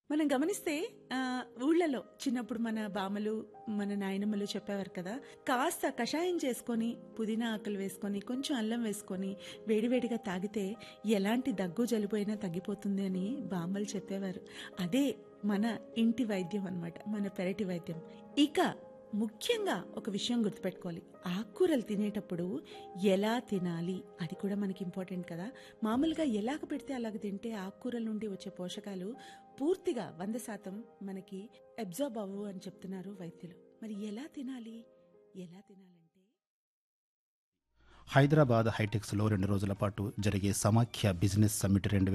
మనం గమనిస్తే ఆ, ఊళ్ళలో చిన్నప్పుడు మన బామ్మలు మన నాయనమ్మలు చెప్పేవారు కదా కాస్త కషాయం చేసుకొని పుదీనా ఆకులు వేసుకొని కొంచెం అల్లం వేసుకొని వేడివేడిగా తాగితే ఎలాంటి దగ్గు జలిపోయినా తగ్గిపోతుంది అని బామ్మలు చెప్పేవారు అదే మన ఇంటి వైద్యం అన్నమాట మన పెరటి వైద్యం ఇక ముఖ్యంగా ఒక విషయం గుర్తుపెట్టుకోవాలి ఆకుకూరలు తినేటప్పుడు ఎలా తినాలి అది కూడా మనకి ఇంపార్టెంట్ కదా మామూలుగా ఎలాగ పెడితే అలాగ తింటే ఆకుకూరల నుండి వచ్చే పోషకాలు పూర్తిగా వంద శాతం మనకి అబ్జార్బ్ అవ్వు అని చెప్తున్నారు వైద్యులు మరి ఎలా తినాలి ఎలా తినాలంటే హైదరాబాద్ హైటెక్స్లో రెండు రోజుల పాటు జరిగే సమాఖ్య బిజినెస్ సమ్మిట్ రెండు